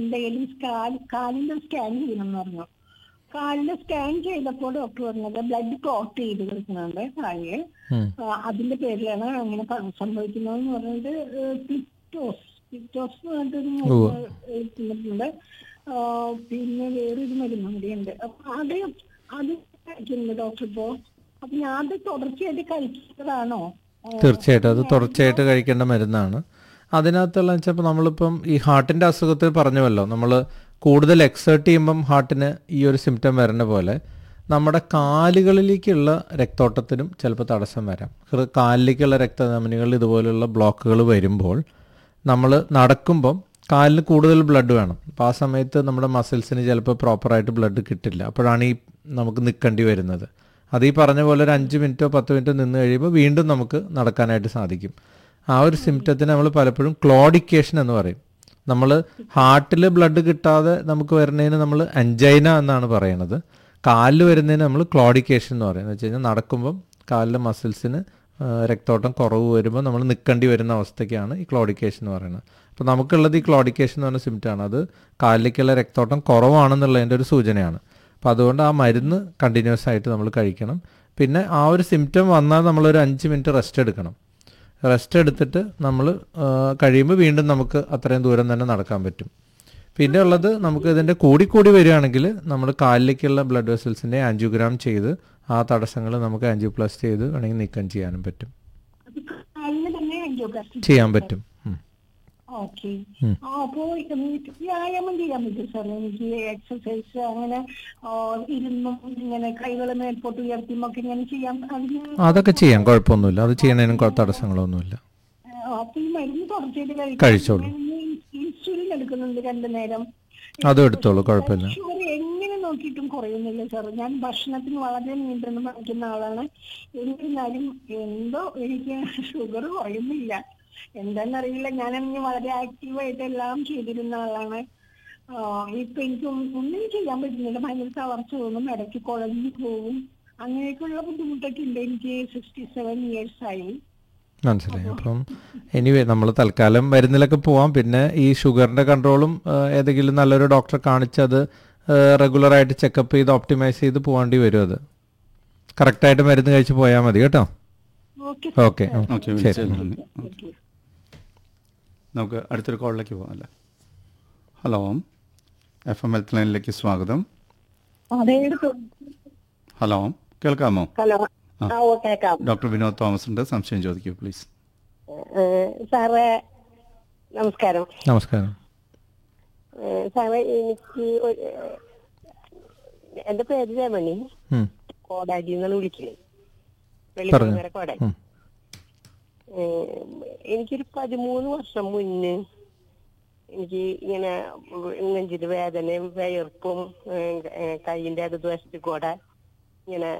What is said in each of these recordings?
എന്തെങ്കിലും സ്കാൻ കാലിന്റെ സ്കാൻ ചെയ്യണം എന്ന് പറഞ്ഞു കാലിന്റെ സ്കാൻ ചെയ്തപ്പോൾ ഡോക്ടർ പറഞ്ഞത് ബ്ലഡ് ക്ലോട്ട് ചെയ്ത് കിടക്കുന്നുണ്ട് കാലില് ഉം. ആ, അതിന്റെ പേരിലാണ് അങ്ങനെ പ- സംഭവിക്കുന്നതെന്ന് പറഞ്ഞിട്ട് പ്ലിറ്റോസ് പ്ലിറ്റോസ് എന്ന് പറഞ്ഞിട്ടൊരു ഉവ്വ്. മരുന്നുണ്ട് ആ, പിന്നെ വേറൊരു മരുന്നും കൂടിയുണ്ട് അപ്പൊ അത് അത് കഴിക്കുന്നുണ്ട് ഡോക്ടർ ഇപ്പോ അപ്പൊ ഞാൻ അത് തുടർച്ചയായിട്ട് കഴിക്കുന്നതാണോ ആ, തീർച്ചയായിട്ടും അത് തുടർച്ചയായിട്ട് കഴിക്കേണ്ട മരുന്നാണ് അതിനകത്തുള്ള വെച്ചപ്പോൾ നമ്മളിപ്പം ഈ ഹാർട്ടിൻ്റെ അസുഖത്തിൽ പറഞ്ഞുവല്ലോ നമ്മൾ കൂടുതൽ എക്സേർട്ട് ചെയ്യുമ്പം ഹാർട്ടിന് ഈ ഒരു സിംറ്റം വരുന്ന പോലെ നമ്മുടെ കാലുകളിലേക്കുള്ള രക്തോട്ടത്തിനും ചിലപ്പോൾ തടസ്സം വരാം ഹൃ- കാലിലേക്കുള്ള രക്തധമനികളിൽ ഇതുപോലുള്ള ബ്ലോക്കുകൾ വരുമ്പോൾ നമ്മൾ നടക്കുമ്പം കാലിന് കൂടുതൽ ബ്ലഡ് വേണം അപ്പോൾ ആ സമയത്ത് നമ്മുടെ മസിൽസിന് ചിലപ്പോൾ പ്രോപ്പറായിട്ട് ബ്ലഡ് കിട്ടില്ല അപ്പോഴാണ് ഈ നമുക്ക് നിൽക്കേണ്ടി വരുന്നത് അത് ഈ പറഞ്ഞ പോലെ ഒരു അഞ്ച് മിനിറ്റോ പത്ത് മിനിറ്റോ നിന്ന് കഴിയുമ്പോൾ വീണ്ടും നമുക്ക് നടക്കാനായിട്ട് സാധിക്കും ആ ഒരു സിംറ്റത്തിന് നമ്മൾ പലപ്പോഴും ക്ലോഡിക്കേഷൻ എന്ന് പറയും നമ്മൾ ഹാർട്ടിൽ ബ്ലഡ് കിട്ടാതെ നമുക്ക് വരുന്നതിന് നമ്മൾ അഞ്ചൈന എന്നാണ് പറയണത് കാലിൽ വരുന്നതിന് നമ്മൾ ക്ലോഡിക്കേഷൻ എന്ന് പറയുന്നത് വെച്ച് കഴിഞ്ഞാൽ നടക്കുമ്പം കാലിലെ മസിൽസിന് രക്തോട്ടം കുറവ് വരുമ്പോൾ നമ്മൾ നിൽക്കേണ്ടി വരുന്ന അവസ്ഥയ്ക്കാണ് ഈ ക്ലോഡിക്കേഷൻ എന്ന് പറയുന്നത് അപ്പോൾ നമുക്കുള്ളത് ഈ ക്ലോഡിക്കേഷൻ എന്ന് പറഞ്ഞ സിംറ്റമാണ് അത് കാലിലേക്കുള്ള രക്തോട്ടം കുറവാണെന്നുള്ളതിൻ്റെ ഒരു സൂചനയാണ് അപ്പോൾ അതുകൊണ്ട് ആ മരുന്ന് കണ്ടിന്യൂസ് ആയിട്ട് നമ്മൾ കഴിക്കണം പിന്നെ ആ ഒരു സിംറ്റം വന്നാൽ നമ്മളൊരു അഞ്ച് മിനിറ്റ് റെസ്റ്റ് എടുക്കണം റെസ്റ്റ് എടുത്തിട്ട് നമ്മൾ കഴിയുമ്പോൾ വീണ്ടും നമുക്ക് അത്രയും ദൂരം തന്നെ നടക്കാൻ പറ്റും പിന്നെ ഉള്ളത് നമുക്ക് ഇതിൻ്റെ കൂടി കൂടി വരികയാണെങ്കിൽ നമ്മൾ കാലിലേക്കുള്ള ബ്ലഡ് വെസൽസിൻ്റെ ആൻജിയോഗ്രാം ചെയ്ത് ആ തടസ്സങ്ങൾ നമുക്ക് ആൻജിയോപ്ലാസ്റ്റ് ചെയ്ത് വേണമെങ്കിൽ നീക്കം ചെയ്യാനും പറ്റും അത് കാലിന് തന്നെ angioplasty ചെയ്യാൻ പറ്റും ഉം. ഓക്കെ ഉം. അപ്പോ എനിക്ക് വ്യായാമം ചെയ്യാൻ പറ്റും സാർ എനിക്ക് എക്സസൈസ് അങ്ങനെ ആ, ഇരുന്നും ഇങ്ങനെ കൈകൾ മേൽപോട്ട് ഉയർത്തിയും ഒക്കെ ഇങ്ങനെ ചെയ്യാൻ അതിന് അതൊക്കെ ചെയ്യാം കുഴപ്പമൊന്നുമില്ല അത് ചെയ്യണതിനും കൊ- തടസ്സങ്ങളൊന്നുമില്ല ആ, അപ്പൊ ഈ മരുന്ന് തുടർച്ചയായിട്ട് കഴിക്കാം. കഴിച്ചോളൂ. ഞാൻ ഈ ഇൻസുലിൻ എടുക്കുന്നുണ്ട് രണ്ടു നേരം അതും എടുത്തോളൂ കുഴപ്പമില്ല ഷുഗർ എങ്ങനെ നോക്കിയിട്ടും കുറയുന്നില്ല സാർ ഞാൻ ഭക്ഷണത്തിന് വളരെ നിയന്ത്രണം പാലിക്കുന്ന ആളാണ് എന്നിരുന്നാലും എന്തോ എനിക്ക് ഷുഗർ കുറയുന്നില്ല എന്താണെന്നറിയില്ല ഞാനാണെങ്കിൽ വളരെ ആക്റ്റീവായിട്ട് എല്ലാം ചെയ്തിരുന്ന ആളാണ് ആ, ഇപ്പൊ എനിക്ക് ഒന്നും ഒന്നും ചെയ്യാൻ പറ്റുന്നില്ല ഭയങ്കര തളർച്ച തോന്നും ഇടയ്ക്ക് കുഴഞ്ഞു പോകും അങ്ങനെയൊക്കെയുള്ള ബുദ്ധിമുട്ടൊക്കെ ഉണ്ട് എനിക്ക് സിക്സ്റ്റി സെവൻ ഇയേഴ്സ് ആയി മനസ്സിലായി അപ്പം എനിവേ നമ്മൾ തൽക്കാലം മരുന്നിലൊക്കെ പോവാം പിന്നെ ഈ ഷുഗറിൻ്റെ കൺട്രോളും ഏതെങ്കിലും നല്ലൊരു ഡോക്ടറെ കാണിച്ച് അത് റെഗുലറായിട്ട് ചെക്കപ്പ് ചെയ്ത് ഓപ്റ്റിമൈസ് ചെയ്ത് പോകേണ്ടി വരും അത് കറക്റ്റായിട്ട് മരുന്ന് കഴിച്ച് പോയാൽ മതി കേട്ടോ ഓക്കെ ഓക്കെ ഓക്കെ ശരി വിളിച്ചതിന് നന്ദി ഓക്കെ. നമുക്ക് അടുത്തൊരു കോളിലേക്ക് പോകാം അല്ലേ ഹലോ എഫ് എം ഹെൽത്ത് ലൈനിലേക്ക് സ്വാഗതം അതെ എടുത്തു ഹലോ കേൾക്കാമോ ഹലോ ആ. ആ ഓ കേക്കാം ഡോക്ടർ വിനോദ് തോമസ് ഉണ്ട് സംശയം ചോദിക്കൂ പ്ലീസ് ഏഹ് സാറേ നമസ്കാരം നമസ്കാരം ഏഹ് സാറേ എനിക്ക് ഒരു എന്റെ പേര് രമണി ഉം, കോടാലി എന്നാണ് വിളിക്കുന്നത് പറഞ്ഞോ. വെള്ളിമൂന്നര കോടാലി ഉം, ഏഹ് എനിക്കൊരു പതിമൂന്ന് വർഷം മുന്നേ എനിക്ക് ഇങ്ങനെ നെഞ്ചിന് വേദനയും വിയർപ്പും ഏഹ് ഏഹ് കൈയിന്റെ അടുത്ത് കൂടെ ഇങ്ങനെ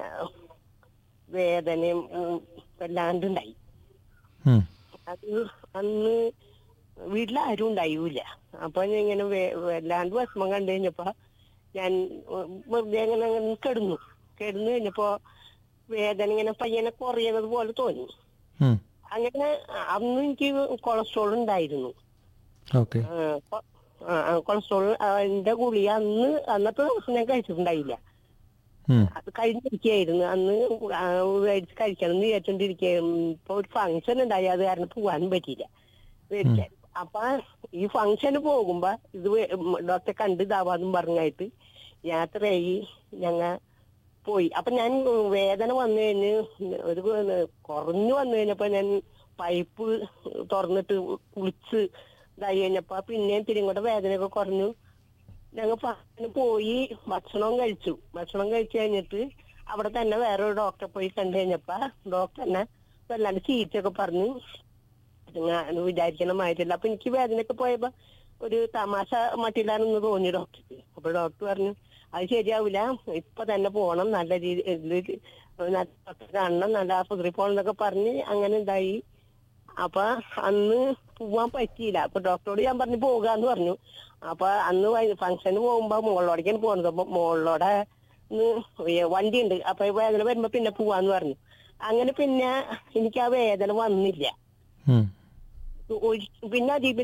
വേദനയും ഉം, വല്ലാണ്ടുണ്ടായി ഉം, അത് അന്ന് വീട്ടിൽ ആരും ഉണ്ടായില്ല അപ്പൊ ഞാൻ ഇങ്ങനെ വേ- വല്ലാണ്ട് വിഷമം കണ്ടു കഴിഞ്ഞപ്പോ ഞാൻ ഉം, വെറുതെ അങ്ങനെ അങ്ങനെ കിടന്നു കിടന്നു കഴിഞ്ഞപ്പോ വേദന ഇങ്ങനെ പയ്യനെ കുറയുന്നത് പോലെ തോന്നി ഉം, അങ്ങനെ അന്ന് എനിക്ക് കൊളസ്ട്രോൾ ഉണ്ടായിരുന്നു ഓക്കെ ആ, കൊ- ആ, ആ, കൊളസ്ട്രോൾ അതിന്റെ ഗുളിക അന്ന് അന്നത്തെ ദിവസം ഞാൻ കഴിച്ചിട്ടുണ്ടായില്ല ഉം, അത് കഴിഞ്ഞിരിക്കുകയായിരുന്നു അന്ന് ആ മേടിച്ച് കഴിക്കണം എന്ന് വിചാരിച്ചോണ്ടിരിക്കുകയായിരുന്നു ഇപ്പൊ ഒരു ഫംഗ്ഷൻ ഉണ്ടായി അത് കാരണം പോവാനും പറ്റിയില്ല മേടിക്കാൻ അപ്പൊ ഈ ഫംഗ്ഷന് പോകുമ്പോ ഇത് വേ- ഉം ഡോക്ടറെ കണ്ട് ഇതാവാന്നും പറഞ്ഞായിട്ട് യാത്രയായി ഞങ്ങ പോയി അപ്പൊ ഞാൻ വേദന വന്നു കഴിഞ്ഞ് ഒരു കുറഞ്ഞു വന്നു കഴിഞ്ഞപ്പോ ഞാൻ പൈപ്പ് തുറന്നിട്ട് കുളിച്ച് ഇതായി കഴിഞ്ഞപ്പോ പിന്നെയും തിരിങ്ങോട്ട് വേദനയൊക്കെ കുറഞ്ഞു ഞങ്ങൾ ഫംഗ്ഷന് പോയി ഭക്ഷണവും കഴിച്ചു ഭക്ഷണം കഴിച്ചു കഴിഞ്ഞിട്ട് അവിടെ തന്നെ വേറെ ഒരു ഡോക്ടറെ പോയി കണ്ടു കഴിഞ്ഞപ്പോ ഡോക്ടർ തന്നെ വല്ലാണ്ട് ചീറ്റൊക്കെ പറഞ്ഞു ഞാൻ വിചാരിക്കണ മാതിരില്ല അപ്പൊ എനിക്ക് വേദനയൊക്കെ പോയപ്പോ ഒരു തമാശ മട്ടിലാണെന്ന് തോന്നി ഡോക്ടർക്ക് അപ്പൊ ഡോക്ടർ പറഞ്ഞു അത് ശരിയാവില്ല ഇപ്പൊ തന്നെ പോണം നല്ല രീതിയിൽ കാണണം നല്ല ആശുപത്രി പോകണം എന്നൊക്കെ പറഞ്ഞ് അങ്ങനെ ഉണ്ടായി അപ്പൊ അന്ന് പോവാൻ പറ്റിയില്ല അപ്പൊ ഡോക്ടറോട് ഞാൻ പറഞ്ഞു പോകാന്ന് പറഞ്ഞു അപ്പൊ അന്ന് ഫംഗ്ഷന് പോകുമ്പോ മുകളിലോടേക്കാണ് പോകുന്നത് അപ്പൊ മുകളിലോടെ വണ്ടി ഉണ്ട് അപ്പൊ ഈ വേദന വരുമ്പോ പിന്നെ പോവാന്ന് പറഞ്ഞു അങ്ങനെ പിന്നെ എനിക്ക് ആ വേദന വന്നില്ല ഉം. ഒരു- പിന്നെ അതിൽ